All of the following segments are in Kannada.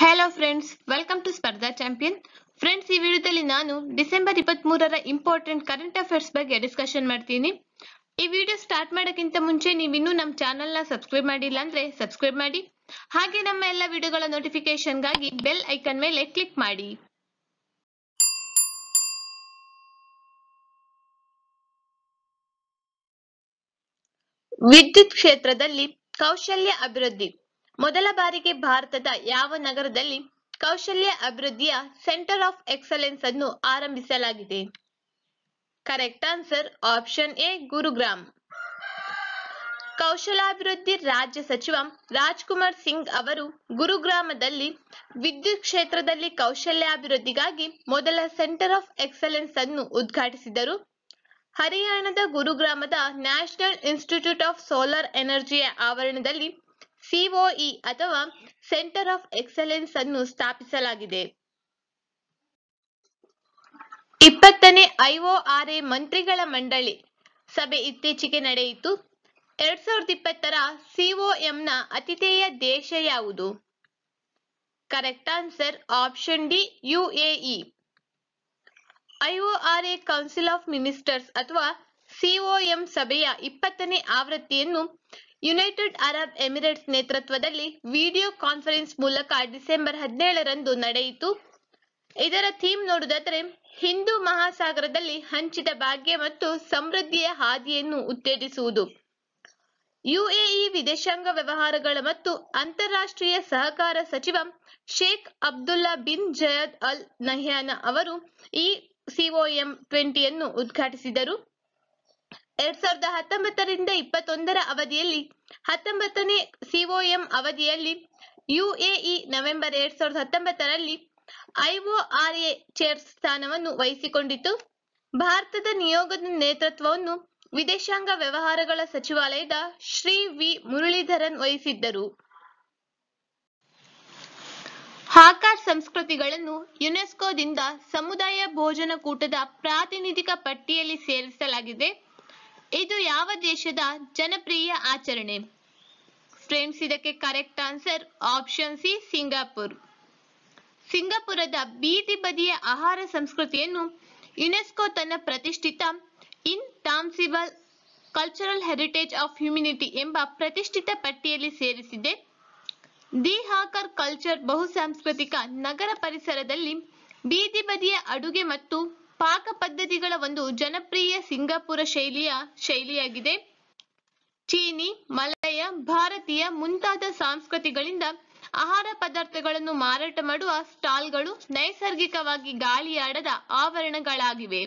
hello friends welcome to Spardha champion friends ಈ ವಿಡಿಯೋದಲ್ಲಿ ನಾನು ಡಿಸೆಂಬರ್ ಇಪ್ಪತ್ತ್ ಮೂರರ ಇಂಪಾರ್ಟೆಂಟ್ ಕರೆಂಟ್ ಅಫೇರ್ಸ್ ಬಗ್ಗೆ ಡಿಸ್ಕಷನ್ ಮಾಡ್ತೀನಿ ಈ ವಿಡಿಯೋ ಸ್ಟಾರ್ಟ್ ಮಾಡೋಕ್ಕಿಂತ ಮುಂಚೆ ನೀವು ಇನ್ನೂ ನಮ್ಮ ಚಾನಲ್ನ ಸಬ್ಸ್ಕ್ರೈಬ್ ಮಾಡಿಲ್ಲ ಅಂದ್ರೆ ಸಬ್ಸ್ಕ್ರೈಬ್ ಮಾಡಿ ಹಾಗೆ ನಮ್ಮ ಎಲ್ಲ ವಿಡಿಯೋಗಳ ನೋಟಿಫಿಕೇಶನ್ಗಾಗಿ ಬೆಲ್ ಐಕನ್ ಮೇಲೆ ಕ್ಲಿಕ್ ಮಾಡಿ ವಿದ್ಯುತ್ ಕ್ಷೇತ್ರದಲ್ಲಿ ಕೌಶಲ್ಯ ಅಭಿವೃದ್ಧಿ ಮೊದಲ ಬಾರಿಗೆ ಭಾರತದ ಯಾವ ನಗರದಲ್ಲಿ ಕೌಶಲ್ಯ ಅಭಿವೃದ್ಧಿಯ ಸೆಂಟರ್ ಆಫ್ ಎಕ್ಸಲೆನ್ಸ್ ಅನ್ನು ಆರಂಭಿಸಲಾಗಿದೆ correct answer option A Gurugram ಕೌಶಲಾಭಿವೃದ್ಧಿ ರಾಜ್ಯ ಸಚಿವ ರಾಜ್ಕುಮಾರ್ ಸಿಂಗ್ ಅವರು ಗುರುಗ್ರಾಮದಲ್ಲಿ ವಿದ್ಯುತ್ ಕ್ಷೇತ್ರದಲ್ಲಿ ಕೌಶಲ್ಯಾಭಿವೃದ್ಧಿಗಾಗಿ ಮೊದಲ ಸೆಂಟರ್ ಆಫ್ ಎಕ್ಸಲೆನ್ಸ್ ಅನ್ನು ಉದ್ಘಾಟಿಸಿದರು ಹರಿಯಾಣದ ಗುರುಗ್ರಾಮದ ನ್ಯಾಷನಲ್ ಇನ್ಸ್ಟಿಟ್ಯೂಟ್ ಆಫ್ ಸೋಲಾರ್ ಎನರ್ಜಿಯ ಆವರಣದಲ್ಲಿ ಸಿಒಇ ಅಥವಾ ಸೆಂಟರ್ ಆಫ್ ಎಕ್ಸಲೆನ್ಸ್ ಅನ್ನು ಸ್ಥಾಪಿಸಲಾಗಿದೆ ಇಪ್ಪತ್ತನೇ ಐಒಆರ್ಎ ಮಂತ್ರಿಗಳ ಮಂಡಳಿ ಸಭೆ ಇತ್ತೀಚೆಗೆ ನಡೆಯಿತು ಎರಡ್ ಸಾವಿರದ ಇಪ್ಪತ್ತರ ಸಿಒಎಂನ ಅತಿಥೇಯ ದೇಶ ಯಾವುದು correct answer option D UAE IORA council of ministers ಅಥವಾ ಸಿಒಎಂ ಸಭೆಯ ಇಪ್ಪತ್ತನೇ ಆವೃತ್ತಿಯನ್ನು ಯುನೈಟೆಡ್ ಅರಬ್ ಎಮಿರೇಟ್ಸ್ ನೇತೃತ್ವದಲ್ಲಿ ವಿಡಿಯೋ ಕಾನ್ಫರೆನ್ಸ್ ಮೂಲಕ ಡಿಸೆಂಬರ್ ಹದಿನೇಳರಂದು ನಡೆಯಿತು ಇದರ ಥೀಮ್ ನೋಡುವುದಾದರೆ ಹಿಂದೂ ಮಹಾಸಾಗರದಲ್ಲಿ ಹಂಚಿದ ಭಾಗ್ಯ ಮತ್ತು ಸಮೃದ್ಧಿಯ ಹಾದಿಯನ್ನು ಉತ್ತೇಜಿಸುವುದು ಯುಎಇ ವಿದೇಶಾಂಗ ವ್ಯವಹಾರಗಳ ಮತ್ತು ಅಂತಾರಾಷ್ಟ್ರೀಯ ಸಹಕಾರ ಸಚಿವ Sheikh Abdullah bin Zayed Al Nahyan ಅವರು ಈ ಸಿಒಎಂ ಟ್ವೆಂಟಿಯನ್ನು ಉದ್ಘಾಟಿಸಿದರು ಎರಡ್ ಸಾವಿರದ ಹತ್ತೊಂಬತ್ತರಿಂದ ಇಪ್ಪತ್ತೊಂದರ ಅವಧಿಯಲ್ಲಿ ಹತ್ತೊಂಬತ್ತನೇ ಸಿಒಎಂ ಅವಧಿಯಲ್ಲಿ ಯುಎಇ ನವೆಂಬರ್ ಎರಡ್ ಸಾವಿರದ ಹತ್ತೊಂಬತ್ತರಲ್ಲಿ ಐಒಆರ್ಎ ಚೇರ್ ಸ್ಥಾನವನ್ನು ವಹಿಸಿಕೊಂಡಿತು ಭಾರತದ ನಿಯೋಗದ ನೇತೃತ್ವವನ್ನು ವಿದೇಶಾಂಗ ವ್ಯವಹಾರಗಳ ಸಚಿವಾಲಯದ ಶ್ರೀ ವಿ ಮುರಳೀಧರನ್ ವಹಿಸಿದ್ದರು ಹಾಕಾರ್ ಸಂಸ್ಕೃತಿಗಳನ್ನು ಯುನೆಸ್ಕೋದಿಂದ ಸಮುದಾಯ ಭೋಜನ ಕೂಟದ ಪ್ರಾತಿನಿಧಿಕ ಪಟ್ಟಿಯಲ್ಲಿ ಸೇರಿಸಲಾಗಿದೆ ಇದು ಯಾವ ದೇಶದ ಜನಪ್ರಿಯ ಆಚರಣೆ ಫ್ರೆಂಡ್ಸ್ ಇದಕ್ಕೆ correct answer option C Singapore ಸಿಂಗಾಪುರದ ಬೀದಿ ಬದಿಯ ಆಹಾರ ಸಂಸ್ಕೃತಿಯನ್ನು ಯುನೆಸ್ಕೋ ತನ್ನ ಪ್ರತಿಷ್ಠಿತ intangible cultural heritage of humanity ಎಂಬ ಪ್ರತಿಷ್ಠಿತ ಪಟ್ಟಿಯಲ್ಲಿ ಸೇರಿಸಿದೆ ದಿ ಹಾಕರ್ ಕಲ್ಚರ್ ಬಹುಸಾಂಸ್ಕೃತಿಕ ನಗರ ಪರಿಸರದಲ್ಲಿ ಬೀದಿ ಬದಿಯ ಅಡುಗೆ ಮತ್ತು ಪಾಕ ಪದ್ಧತಿಗಳ ಒಂದು ಜನಪ್ರಿಯ ಸಿಂಗಾಪುರ ಶೈಲಿಯ ಶೈಲಿಯಾಗಿದೆ ಚೀನಿ ಮಲಯ ಭಾರತೀಯ ಮುಂತಾದ ಸಂಸ್ಕೃತಿಗಳಿಂದ ಆಹಾರ ಪದಾರ್ಥಗಳನ್ನು ಮಾರಾಟ ಮಾಡುವ ಸ್ಟಾಲ್ಗಳು ನೈಸರ್ಗಿಕವಾಗಿ ಗಾಳಿಯಾಡದ ಆವರಣಗಳಾಗಿವೆ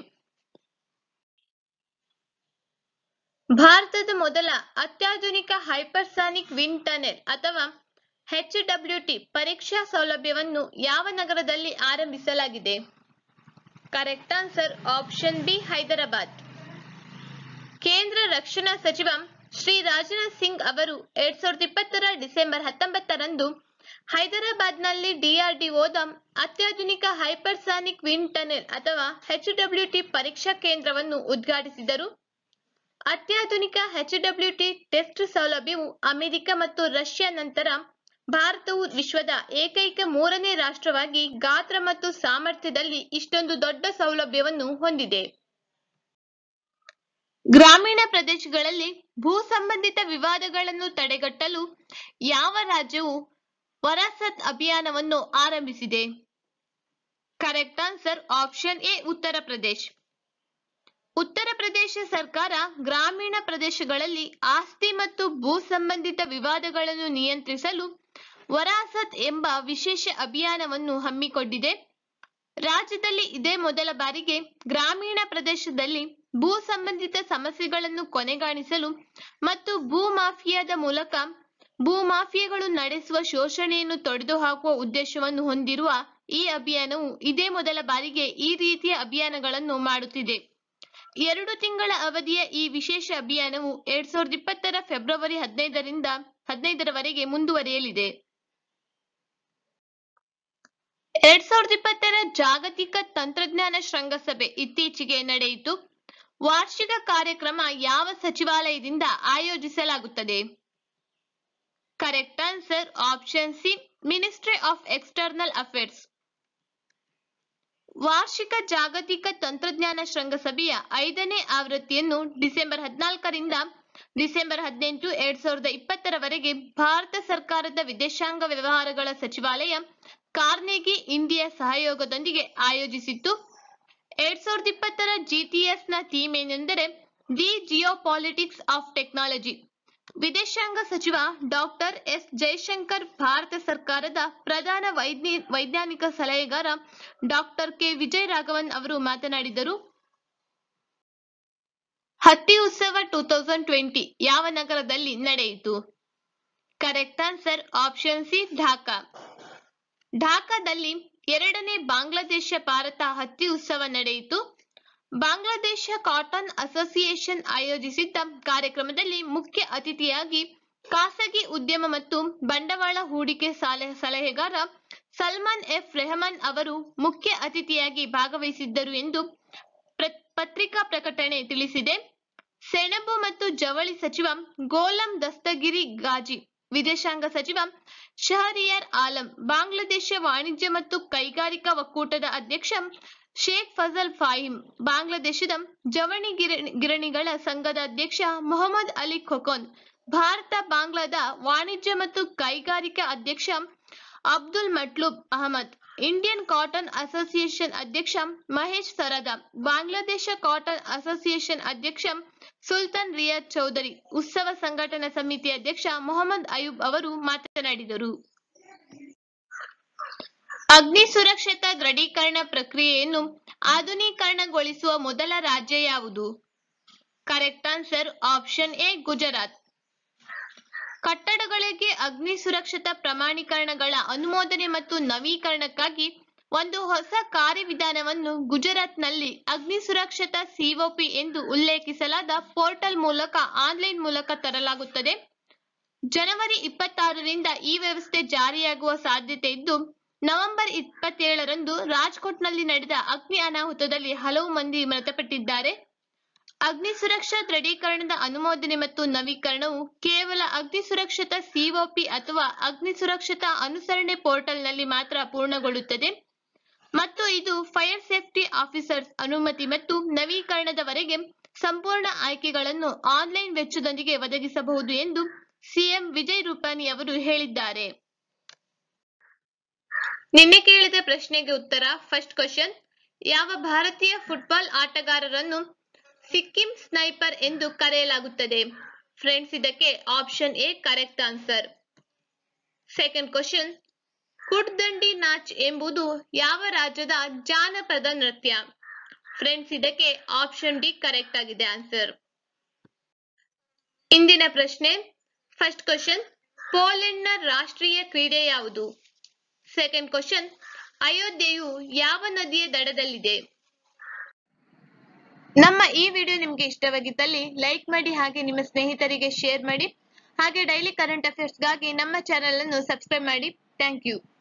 ಭಾರತದ ಮೊದಲ ಅತ್ಯಾಧುನಿಕ ಹೈಪರ್ಸಾನಿಕ್ ವಿಂಡ್ ಟನೆಲ್ ಅಥವಾ ಎಚ್ ಟಿ ಪರೀಕ್ಷಾ ಸೌಲಭ್ಯವನ್ನು ಯಾವ ನಗರದಲ್ಲಿ ಆರಂಭಿಸಲಾಗಿದೆ correct answer option B Hyderabad ಕೇಂದ್ರ ರಕ್ಷಣಾ ಸಚಿವ ಶ್ರೀ ರಾಜನಾಥ್ ಸಿಂಗ್ ಅವರು ಎರಡ್ ಸಾವಿರದ ಇಪ್ಪತ್ತರ ಡಿಸೆಂಬರ್ ಹತ್ತೊಂಬತ್ತರಂದು ಹೈದರಾಬಾದ್ನಲ್ಲಿ ಡಿಆರ್ಡಿಒದ ಅತ್ಯಾಧುನಿಕ ಹೈಪರ್ಸಾನಿಕ್ ವಿಂಡ್ ಟನೆಲ್ ಅಥವಾ ಎಚ್ ಟಿ ಪರೀಕ್ಷಾ ಕೇಂದ್ರವನ್ನು ಉದ್ಘಾಟಿಸಿದರು ಅತ್ಯಾಧುನಿಕ ಎಚ್ ಟಿ ಟೆಸ್ಟ್ ಸೌಲಭ್ಯವು ಅಮೆರಿಕ ಮತ್ತು ರಷ್ಯಾ ನಂತರ ಭಾರತವು ವಿಶ್ವದ ಏಕೈಕ ಮೂರನೇ ರಾಷ್ಟ್ರವಾಗಿ ಗಾತ್ರ ಮತ್ತು ಸಾಮರ್ಥ್ಯದಲ್ಲಿ ಇಷ್ಟೊಂದು ದೊಡ್ಡ ಸೌಲಭ್ಯವನ್ನು ಹೊಂದಿದೆ ಗ್ರಾಮೀಣ ಪ್ರದೇಶಗಳಲ್ಲಿ ಭೂ ಸಂಬಂಧಿತ ವಿವಾದಗಳನ್ನು ತಡೆಗಟ್ಟಲು ಯಾವ ರಾಜ್ಯವು ವರಾಸತ್ ಅಭಿಯಾನವನ್ನು ಆರಂಭಿಸಿದೆ ಕರೆಕ್ಟ್ ಆನ್ಸರ್ ಆಪ್ಷನ್ ಎ ಉತ್ತರ ಪ್ರದೇಶ್ ಉತ್ತರ ಪ್ರದೇಶ ಸರ್ಕಾರ ಗ್ರಾಮೀಣ ಪ್ರದೇಶಗಳಲ್ಲಿ ಆಸ್ತಿ ಮತ್ತು ಭೂ ಸಂಬಂಧಿತ ವಿವಾದಗಳನ್ನು ನಿಯಂತ್ರಿಸಲು ವರಾಸತ್ ಎಂಬ ವಿಶೇಷ ಅಭಿಯಾನವನ್ನು ಹಮ್ಮಿಕೊಂಡಿದೆ ರಾಜ್ಯದಲ್ಲಿ ಇದೇ ಮೊದಲ ಬಾರಿಗೆ ಗ್ರಾಮೀಣ ಪ್ರದೇಶದಲ್ಲಿ ಭೂ ಸಂಬಂಧಿತ ಸಮಸ್ಯೆಗಳನ್ನು ಕೊನೆಗಾಣಿಸಲು ಮತ್ತು ಭೂ ಮಾಫಿಯಾದ ಮೂಲಕ ಭೂ ಮಾಫಿಯಾಗಳು ನಡೆಸುವ ಶೋಷಣೆಯನ್ನು ತೊಡೆದುಹಾಕುವ ಉದ್ದೇಶವನ್ನು ಹೊಂದಿರುವ ಈ ಅಭಿಯಾನವು ಇದೇ ಮೊದಲ ಬಾರಿಗೆ ಈ ರೀತಿಯ ಅಭಿಯಾನಗಳನ್ನು ಮಾಡುತ್ತಿದೆ ಎರಡು ತಿಂಗಳ ಅವಧಿಯ ಈ ವಿಶೇಷ ಅಭಿಯಾನವು ಎರಡ್ ಸಾವಿರದ ಇಪ್ಪತ್ತರ ಫೆಬ್ರವರಿ ಹದಿನೈದರಿಂದ ಹದಿನೈದರವರೆಗೆ ಮುಂದುವರಿಯಲಿದೆ ಎರಡ್ ಸಾವಿರದ ಇಪ್ಪತ್ತರ ಜಾಗತಿಕ ತಂತ್ರಜ್ಞಾನ ಶೃಂಗಸಭೆ ಇತ್ತೀಚೆಗೆ ನಡೆಯಿತು ವಾರ್ಷಿಕ ಕಾರ್ಯಕ್ರಮ ಯಾವ ಸಚಿವಾಲಯದಿಂದ ಆಯೋಜಿಸಲಾಗುತ್ತದೆ correct answer option C ministry of external affairs ವಾರ್ಷಿಕ ಜಾಗತಿಕ ತಂತ್ರಜ್ಞಾನ ಶೃಂಗಸಭೆಯ ಐದನೇ ಆವೃತ್ತಿಯನ್ನು ಡಿಸೆಂಬರ್ ಹದಿನಾಲ್ಕರಿಂದ ಡಿಸೆಂಬರ್ ಹದಿನೆಂಟು ಎರಡ್ ಸಾವಿರದ ಇಪ್ಪತ್ತರವರೆಗೆ ಭಾರತ ಸರ್ಕಾರದ ವಿದೇಶಾಂಗ ವ್ಯವಹಾರಗಳ ಸಚಿವಾಲಯ ಕಾರ್ನೆಗಿ ಇಂಡಿಯಾ ಸಹಯೋಗದೊಂದಿಗೆ ಆಯೋಜಿಸಿತ್ತು ಎರಡ್ ಸಾವಿರದ ಇಪ್ಪತ್ತರ ಜಿಟಿಎಸ್ ನ ಥೀಮ್ ಏನೆಂದರೆ the geopolitics of technology ವಿದೇಶಾಂಗ ಸಚಿವ ಡಾಕ್ಟರ್ ಎಸ್ ಜಯಶಂಕರ್ ಭಾರತ ಸರ್ಕಾರದ ಪ್ರಧಾನ ವೈಜ್ಞಿ ವೈಜ್ಞಾನಿಕ ಸಲಹೆಗಾರ ಡಾಕ್ಟರ್ ಕೆ ವಿಜಯ್ ರಾಘವನ್ ಅವರು ಮಾತನಾಡಿದರು ಹತ್ತಿ ಉತ್ಸವ ಟೂ ತೌಸಂಡ್ ಟ್ವೆಂಟಿ ಯಾವ ನಗರದಲ್ಲಿ ನಡೆಯಿತು correct answer option C Dhaka ಢಾಕಾದಲ್ಲಿ ಎರಡನೇ ಬಾಂಗ್ಲಾದೇಶ ಭಾರತ ಹತ್ತಿ ಉತ್ಸವ ನಡೆಯಿತು ಬಾಂಗ್ಲಾದೇಶ ಕಾಟನ್ ಅಸೋಸಿಯೇಷನ್ ಆಯೋಜಿಸಿದ್ದ ಕಾರ್ಯಕ್ರಮದಲ್ಲಿ ಮುಖ್ಯ ಅತಿಥಿಯಾಗಿ ಖಾಸಗಿ ಉದ್ಯಮ ಮತ್ತು ಬಂಡವಾಳ ಹೂಡಿಕೆ ಸಾಲ ಸಲಹೆಗಾರ ಸಲ್ಮಾನ್ ಎಫ್ ರೆಹಮಾನ್ ಅವರು ಮುಖ್ಯ ಅತಿಥಿಯಾಗಿ ಭಾಗವಹಿಸಿದ್ದರು ಎಂದು ಪ್ರ- ಪತ್ರಿಕಾ ಪ್ರಕಟಣೆ ತಿಳಿಸಿದೆ ಸೆಣಬು ಮತ್ತು ಜವಳಿ ಸಚಿವ ಗೋಲಂ ದಸ್ತಗಿರಿ ಗಾಜಿ ವಿದೇಶಾಂಗ ಸಚಿವ ಶಹರಿಯಾರ್ ಆಲಂ ಬಾಂಗ್ಲಾದೇಶ ವಾಣಿಜ್ಯ ಮತ್ತು ಕೈಗಾರಿಕಾ ಒಕ್ಕೂಟದ ಅಧ್ಯಕ್ಷ ಶೇಖ್ ಫಜಲ್ ಫಾಹಿಮ್ ಬಾಂಗ್ಲಾದೇಶದ ಜವಳಿ ಗಿರಣಿ ಗಿರಣಿಗಳ ಸಂಘದ ಅಧ್ಯಕ್ಷ ಮೊಹಮ್ಮದ್ ಅಲಿ ಖೊಕೋನ್ ಭಾರತ ಬಾಂಗ್ಲಾದ ವಾಣಿಜ್ಯ ಮತ್ತು ಕೈಗಾರಿಕಾ ಅಧ್ಯಕ್ಷ Abdul Matlub Ahmed Indian cotton association ಅಧ್ಯಕ್ಷ ಮಹೇಶ್ ಸರದಾ ಬಾಂಗ್ಲಾದೇಶ ಕಾಟನ್ ಅಸೋಸಿಯೇಷನ್ ಅಧ್ಯಕ್ಷ ಸುಲ್ತಾನ್ ರಿಯಾದ್ ಚೌಧರಿ ಉತ್ಸವ ಸಂಘಟನಾ ಸಮಿತಿ ಅಧ್ಯಕ್ಷ ಮೊಹಮ್ಮದ್ ಅಯೂಬ್ ಅವರು ಮಾತನಾಡಿದರು ಅಗ್ನಿ ಸುರಕ್ಷತಾ ದೃಢೀಕರಣ ಪ್ರಕ್ರಿಯೆಯನ್ನು ಆಧುನೀಕರಣಗೊಳಿಸುವ ಮೊದಲ ರಾಜ್ಯ ಯಾವುದು correct answer option A Gujarat ಕಟ್ಟಡಗಳಿಗೆ ಅಗ್ನಿ ಸುರಕ್ಷತಾ ಪ್ರಮಾಣೀಕರಣಗಳ ಅನುಮೋದನೆ ಮತ್ತು ನವೀಕರಣಕ್ಕಾಗಿ ಒಂದು ಹೊಸ ಕಾರ್ಯವಿಧಾನವನ್ನು ಗುಜರಾತ್ನಲ್ಲಿ ಅಗ್ನಿ ಸುರಕ್ಷತಾ ಸಿಒಪಿ ಎಂದು ಉಲ್ಲೇಖಿಸಲಾದ ಪೋರ್ಟಲ್ ಮೂಲಕ ಆನ್ಲೈನ್ ಮೂಲಕ ತರಲಾಗುತ್ತದೆ ಜನವರಿ ಇಪ್ಪತ್ತಾರರಿಂದ ಈ ವ್ಯವಸ್ಥೆ ಜಾರಿಯಾಗುವ ಸಾಧ್ಯತೆ ಇದ್ದು ನವೆಂಬರ್ ಇಪ್ಪತ್ತೇಳರಂದು ರಾಜ್ಕೋಟ್ನಲ್ಲಿ ನಡೆದ ಅಗ್ನಿ ಅನಾಹುತದಲ್ಲಿ ಹಲವು ಮಂದಿ ಮೃತಪಟ್ಟಿದ್ದಾರೆ ಅಗ್ನಿ ಸುರಕ್ಷಾ ದೃಢೀಕರಣದ ಅನುಮೋದನೆ ಮತ್ತು ನವೀಕರಣವು ಕೇವಲ ಅಗ್ನಿ ಸುರಕ್ಷತಾ ಸಿಒಪಿ ಅಥವಾ ಅಗ್ನಿ ಸುರಕ್ಷತಾ ಅನುಸರಣೆ ಪೋರ್ಟಲ್ನಲ್ಲಿ ಮಾತ್ರ ಪೂರ್ಣಗೊಳ್ಳುತ್ತದೆ ಮತ್ತು ಇದು ಫೈರ್ ಸೇಫ್ಟಿ ಆಫೀಸರ್ಸ್ ಅನುಮತಿ ಮತ್ತು ನವೀಕರಣದವರೆಗೆ ಸಂಪೂರ್ಣ ಆಯ್ಕೆಗಳನ್ನು ಆನ್ಲೈನ್ ವೆಚ್ಚದೊಂದಿಗೆ ಒದಗಿಸಬಹುದು ಎಂದು ಸಿಎಂ ವಿಜಯ್ ರೂಪಾನಿ ಅವರು ಹೇಳಿದ್ದಾರೆ ನಿನ್ನೆ ಕೇಳಿದ ಪ್ರಶ್ನೆಗೆ ಉತ್ತರ ಫಸ್ಟ್ ಕ್ವಶನ್ ಯಾವ ಭಾರತೀಯ ಫುಟ್ಬಾಲ್ ಆಟಗಾರರನ್ನು ಸಿಕ್ಕಿಂ ಸ್ನೈಪರ್ ಎಂದು ಕರೆಯಲಾಗುತ್ತದೆ ಫ್ರೆಂಡ್ಸ್ ಇದಕ್ಕೆ option A correct answer second question ಕುಡ್ದಂಡಿ ನಾಚ್ ಎಂಬುದು ಯಾವ ರಾಜ್ಯದ ಜಾನಪದ ನೃತ್ಯ ಫ್ರೆಂಡ್ಸ್ ಇದಕ್ಕೆ ಆಪ್ಷನ್ ಡಿ ಕರೆಕ್ಟ್ ಆಗಿದೆ ಆನ್ಸರ್ ಇಂದಿನ ಪ್ರಶ್ನೆ ಫಸ್ಟ್ ಕ್ವಶನ್ ಪೋಲೆಂಡ್ನ ರಾಷ್ಟ್ರೀಯ ಕ್ರೀಡೆ ಯಾವುದು ಸೆಕೆಂಡ್ ಕ್ವಶನ್ ಅಯೋಧ್ಯೆಯು ಯಾವ ನದಿಯ ದಡದಲ್ಲಿದೆ ನಮ್ಮ ಈ ವಿಡಿಯೋ ನಿಮ್ಗೆ ಇಷ್ಟವಾಗಿದ್ದಲ್ಲಿ ಲೈಕ್ ಮಾಡಿ ಹಾಗೆ ನಿಮ್ಮ ಸ್ನೇಹಿತರಿಗೆ ಶೇರ್ ಮಾಡಿ ಹಾಗೆ ಡೈಲಿ ಕರೆಂಟ್ ಅಫೇರ್ಸ್ಗಾಗಿ ನಮ್ಮ ಚಾನೆಲ್ ಅನ್ನು ಸಬ್ಸ್ಕ್ರೈಬ್ ಮಾಡಿ ಥ್ಯಾಂಕ್ ಯು